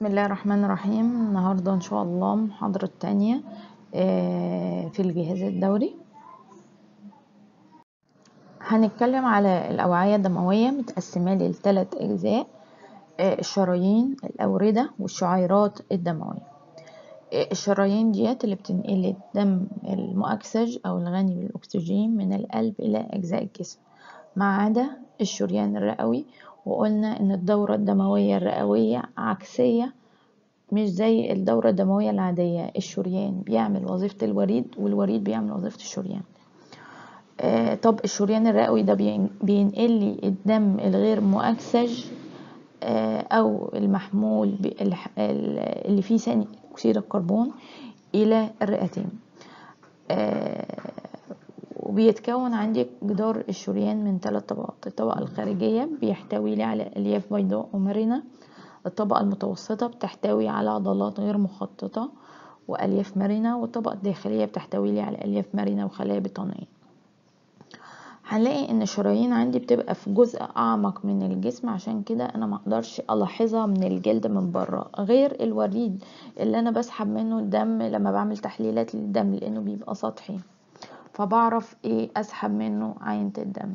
بسم الله الرحمن الرحيم النهاردة إن شاء الله محاضرة تانية آه، في الجهاز الدوري هنتكلم على الأوعية الدموية متقسمة لثلاث أجزاء آه، الشرايين الأوردة والشعيرات الدموية آه، الشرايين ديت اللي بتنقل الدم المؤكسج أو الغني بالأكسجين من القلب إلى أجزاء الجسم ما عدا الشريان الرئوي وقلنا ان الدورة الدموية الرئوية عكسية مش زي الدورة الدموية العادية الشريان بيعمل وظيفة الوريد والوريد بيعمل وظيفة الشريان آه طب الشريان الرئوي ده بينقل لي الدم الغير مؤكسج آه او المحمول اللي فيه ثاني اكسيد الكربون الى الرئتين آه وبيتكون عندي جدار الشريان من ثلاث طبقات الطبقة الخارجية بيحتوي لي على ألياف بيضاء ومرنة الطبقة المتوسطة بتحتوي على عضلات غير مخططة وألياف مرنة والطبقة الداخلية بتحتوي لي على ألياف مرنة وخلايا بطانية هنلاقي ان الشرايين عندي بتبقى في جزء اعمق من الجسم عشان كده انا ما اقدرش الاحظها من الجلد من بره غير الوريد اللي انا بسحب منه الدم لما بعمل تحليلات للدم لانه بيبقى سطحي فبعرف ايه اسحب منه عينة الدم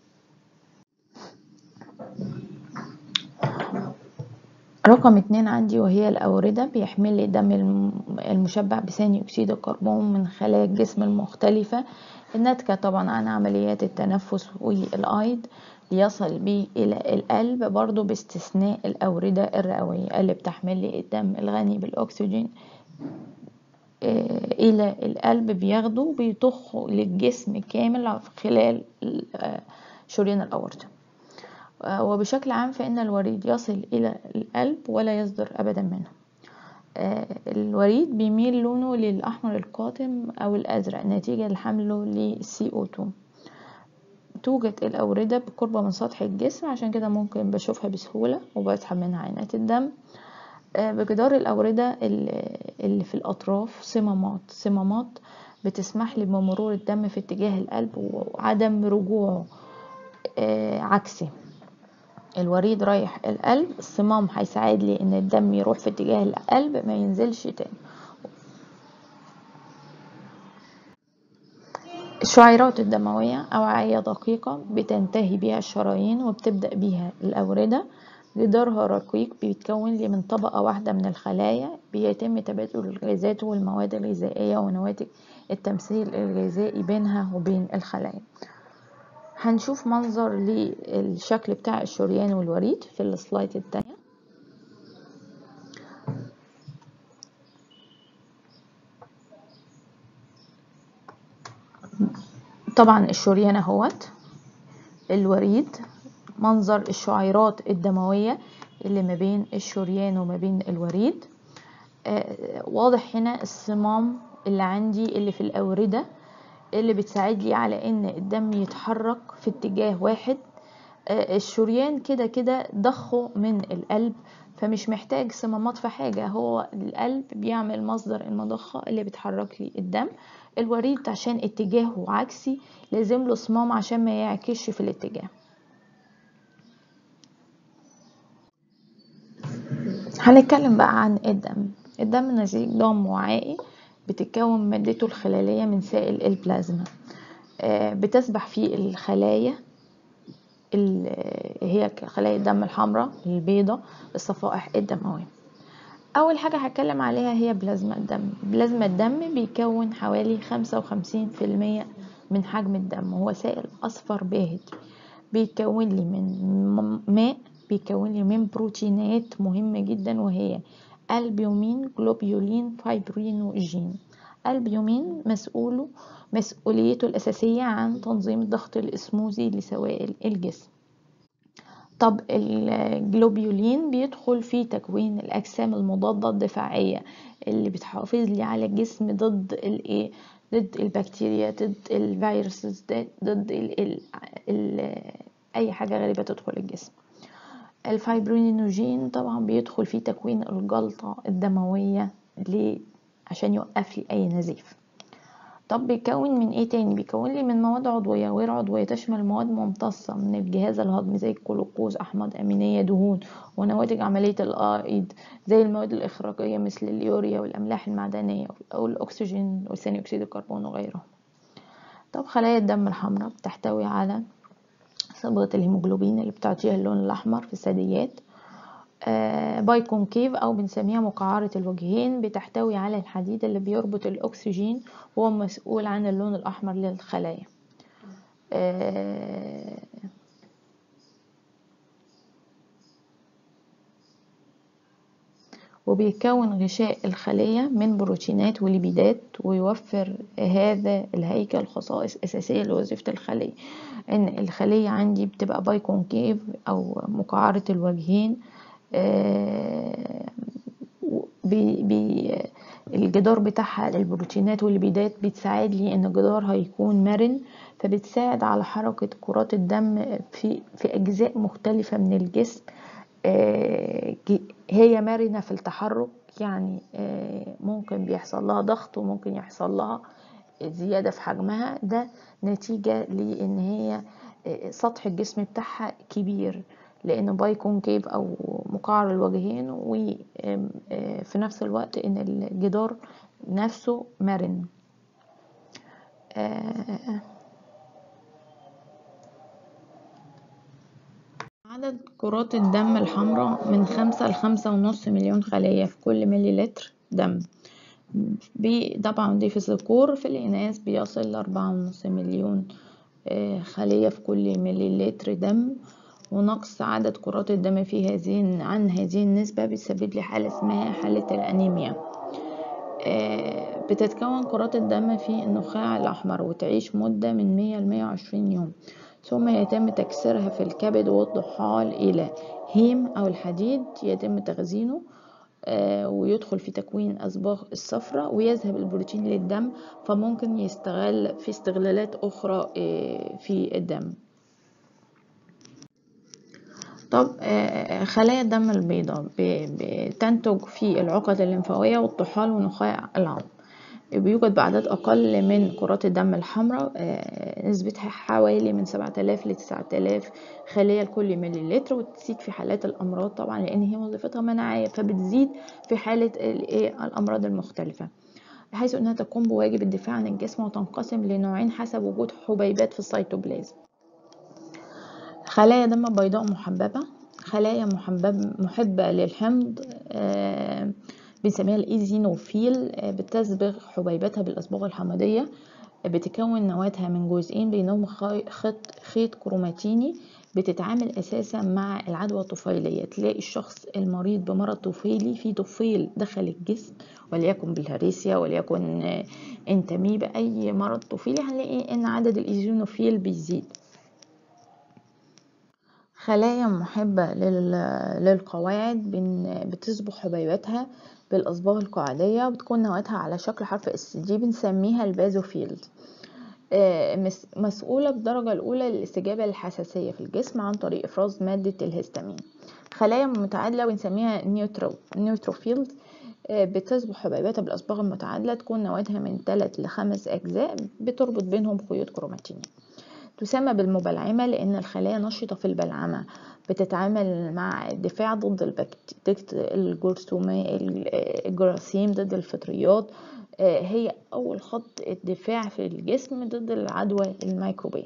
رقم اتنين عندي وهي الأوردة بيحمل لي دم المشبع بثاني أكسيد الكربون من خلايا الجسم المختلفة الناتجة طبعا عن عمليات التنفس والأيض ليصل بي إلى القلب برضو باستثناء الأوردة الرئوية اللي بتحمل لي الدم الغني بالأكسجين الى القلب بياخده بيضخه للجسم كامل خلال شريان الاورطه وبشكل عام فان الوريد يصل الى القلب ولا يصدر ابدا منه الوريد بيميل لونه للاحمر القاتم او الازرق نتيجه لحمله للسي او 2 توجد الأوردة بقرب من سطح الجسم عشان كده ممكن بشوفها بسهولة وبسحب منها عينات الدم بجدار الأوردة اللي في الأطراف صمامات صمامات بتسمح لي بمرور الدم في اتجاه القلب وعدم رجوعه عكسي الوريد رايح القلب الصمام هيساعد لي ان الدم يروح في اتجاه القلب ما ينزلش تاني الشعيرات الدموية أوعية دقيقة بتنتهي بها الشرايين وبتبدأ بها الأوردة جدارها رقيق بيتكون لي من طبقة واحدة من الخلايا بيتم تبادل الغازات والمواد الغذائية ونواتج التمثيل الغذائي بينها وبين الخلايا هنشوف منظر للشكل بتاع الشريان والوريد في السلايد التانية طبعا الشريان اهوت الوريد منظر الشعيرات الدموية اللي ما بين الشريان وما بين الوريد آه واضح هنا الصمام اللي عندي اللي في الأوردة اللي بتساعد لي على ان الدم يتحرك في اتجاه واحد آه الشريان كده كده ضخه من القلب فمش محتاج صمامات في حاجة هو القلب بيعمل مصدر المضخة اللي بتحرك لي الدم الوريد عشان اتجاهه عكسي لازم له صمام عشان ما يعكسش في الاتجاه هنتكلم بقى عن الدم الدم نسيج دم وعائي بتتكون مادته الخلالية من سائل البلازما بتسبح فيه الخلايا هي خلايا الدم الحمراء البيضة الصفائح الدموية أول حاجة هتكلم عليها هي بلازما الدم بلازما الدم بيكون حوالي خمسة وخمسين في المية من حجم الدم هو سائل أصفر باهت بيتكون لي من ماء بيكون لي من بروتينات مهمة جدا وهي البيومين جلوبيولين فايبرينوجين البيومين مسؤوله مسؤوليته الأساسية عن تنظيم الضغط الإسموزي لسوائل الجسم طب الجلوبيولين بيدخل في تكوين الأجسام المضادة الدفاعية اللي بتحافظ لي على الجسم ضد الايه ضد البكتيريا ضد الفيروسز ضد ال ال ال أي حاجة غريبة تدخل الجسم الفايبرينوجين طبعا بيدخل في تكوين الجلطة الدموية عشان يوقف لي أي نزيف طب بيكون من ايه تاني بيكون لي من مواد عضوية وغير عضوية تشمل مواد ممتصة من الجهاز الهضمي زي الجلوكوز احماض امينية دهون ونواتج عملية الايض زي المواد الاخراجية مثل اليوريا والاملاح المعدنية او الاكسجين وثاني اكسيد الكربون وغيرهم طب خلايا الدم الحمراء بتحتوي على صبغة الهيموجلوبين اللي بتعطيها اللون الأحمر في الثدييات آه باي كونكيف أو بنسميها مقعرة الوجهين بتحتوي على الحديد اللي بيربط الأكسجين وهو مسؤول عن اللون الأحمر للخلايا آه وبيكون غشاء الخلية من بروتينات وليبيدات ويوفر هذا الهيكل خصائص أساسية لوظيفة الخلية إن الخلية عندي بتبقى باي كونكيف أو مقعرة الوجهين بي بي الجدار بتاعها البروتينات والليبيدات بتساعد لي ان الجدار هيكون مرن فبتساعد على حركة كرات الدم في في اجزاء مختلفة من الجسم هي مرنة في التحرك يعني ممكن بيحصل لها ضغط وممكن يحصل لها زيادة في حجمها ده نتيجة لان هي سطح الجسم بتاعها كبير لانه باي كونكيف او مقعر الوجهين وفي نفس الوقت ان الجدار نفسه مرن عدد كرات الدم الحمراء من خمسة لخمسة ونص مليون خلية في كل مليلتر دم طبعا دي في الذكور في الإناث بيصل لأربعة ونص مليون خلية في كل مليلتر دم ونقص عدد كرات الدم في هذه عن هذه النسبة بتسبب لي حالة اسمها حالة الأنيميا بتتكون كرات الدم في النخاع الأحمر وتعيش مدة من 100 ل 120 يوم ثم يتم تكسيرها في الكبد والطحال إلى هيم أو الحديد يتم تخزينه ويدخل في تكوين أصباغ الصفراء ويذهب البروتين للدم فممكن يستغل في استغلالات أخرى في الدم طب خلايا الدم البيضاء بتنتج في العقد الليمفاوية والطحال ونخاع العظم بيوجد بأعداد أقل من كرات الدم الحمراء نسبتها حوالي من 7000 ل 9000 خلية لكل مليلتر وتزيد في حالات الأمراض طبعا لأن هي وظيفتها مناعية فبتزيد في حالة الأمراض المختلفة حيث أنها تقوم بواجب الدفاع عن الجسم وتنقسم لنوعين حسب وجود حبيبات في السيتوبلازم خلايا دم بيضاء محببة خلايا محبب محبة للحمض آه بنسميها الايزينوفيل آه بتصبغ حبيباتها بالأصباغ الحمضية آه بتكون نواتها من جزئين بينهم خيط خيط كروماتيني بتتعامل اساسا مع العدوى الطفيليه تلاقي الشخص المريض بمرض طفيلي في طفيل دخل الجسم وليكن بالهريسيا وليكن انتميبا اي مرض طفيلي هنلاقي ان عدد الايزينوفيل بيزيد خلايا محبة للقواعد بتصبغ حبيباتها بالأصباغ القاعدية وبتكون نواتها على شكل حرف اس دي بنسميها البازوفيلد مسؤولة بالدرجة الأولى للاستجابة للحساسية في الجسم عن طريق إفراز مادة الهستامين خلايا متعادلة بنسميها نيوترو نيوتروفيلد بتصبغ حبيباتها بالأصباغ المتعادلة تكون نواتها من 3 ل 5 أجزاء بتربط بينهم خيوط كروماتينية تسمى بالمبلعمة لأن الخلايا نشطة في البلعمة بتتعامل مع الدفاع ضد الجراثيم ضد الفطريات هي أول خط الدفاع في الجسم ضد العدوى الميكروبية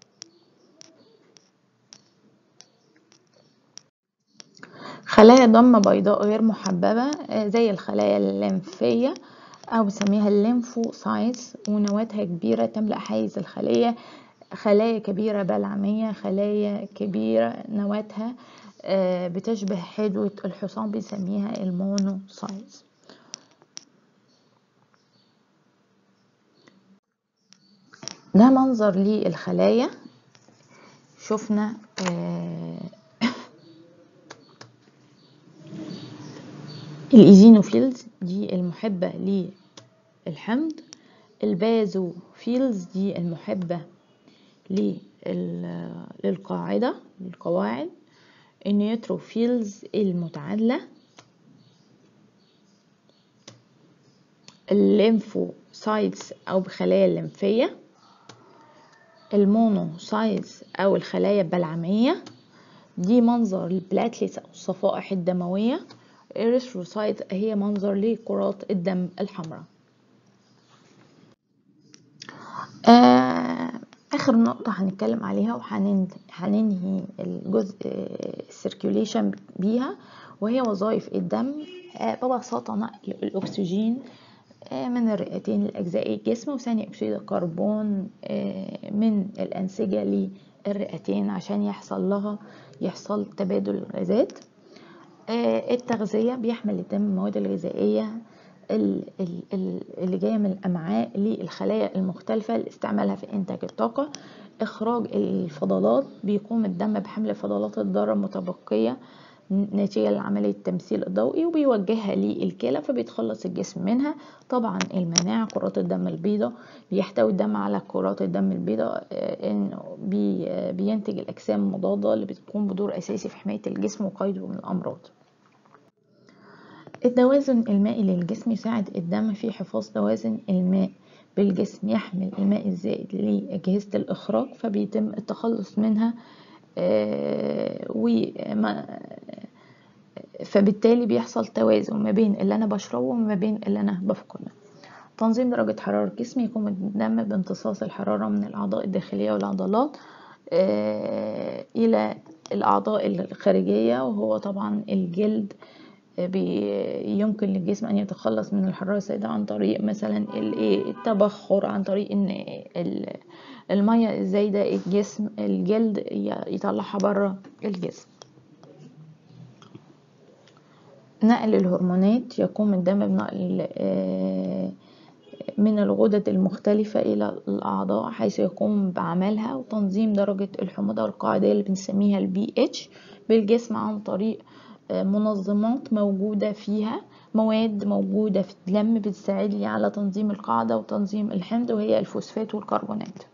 خلايا دم بيضاء غير محببة زي الخلايا الليمفية أو بنسميها الليمفوسايتس ونواتها كبيرة تملأ حيز الخلية خلايا كبيرة بلعمية خلايا كبيرة نواتها بتشبه حدوة الحصان بنسميها المونوسايتس ده منظر للخلايا شفنا الايزينوفيلز دي المحبة للحمض البازوفيلز دي المحبة للقاعدة للقواعد النيوتروفيلز المتعادلة الليمفوسايتس أو بخلايا الليمفية المونوسايتس أو الخلايا البلعمية دي منظر البلاتليتس أو الصفائح الدموية إريثروسايت هي منظر لكرات الدم الحمراء آه آخر نقطة هنتكلم عليها وهننهي الجزء السيركيوليشن بيها وهي وظائف الدم آه ببساطة نقل الأكسجين آه من الرئتين لأجزاء الجسم وثاني أكسيد الكربون آه من الأنسجة للرئتين عشان يحصل لها يحصل تبادل الغازات التغذية بيحمل الدم المواد الغذائية اللي جاية من الأمعاء للخلايا المختلفة لاستعمالها في إنتاج الطاقة إخراج الفضلات بيقوم الدم بحمل الفضلات الضارة المتبقية نتيجة لعملية التمثيل الضوئي وبيوجهها للكلى فبيتخلص الجسم منها طبعا المناعة كرات الدم البيضاء بيحتوي الدم على كرات الدم البيضاء انه بي بينتج الاجسام المضادة اللي بتقوم بدور اساسي في حماية الجسم وقيده من الامراض التوازن المائي للجسم يساعد الدم في حفاظ توازن الماء بالجسم يحمل الماء الزائد لأجهزة الإخراج فبيتم التخلص منها وما فبالتالي بيحصل توازن ما بين اللي انا بشربه وما بين اللي انا بفقده تنظيم درجة حرارة الجسم يقوم الدم بامتصاص الحرارة من الأعضاء الداخلية والعضلات إلى الأعضاء الخارجية وهو طبعا الجلد يمكن للجسم أن يتخلص من الحرارة السائدة عن طريق مثلا التبخر عن طريق إن المية الزايدة الجسم الجلد يطلعها بره الجسم نقل الهرمونات يقوم الدم بنقل من الغدد المختلفة إلى الأعضاء حيث يقوم بعملها وتنظيم درجة الحموضة القاعدية اللي بنسميها البي اتش بالجسم عن طريق منظمات موجودة فيها مواد موجودة في الدم بتساعد لي على تنظيم القاعدة وتنظيم الحمض وهي الفوسفات والكربونات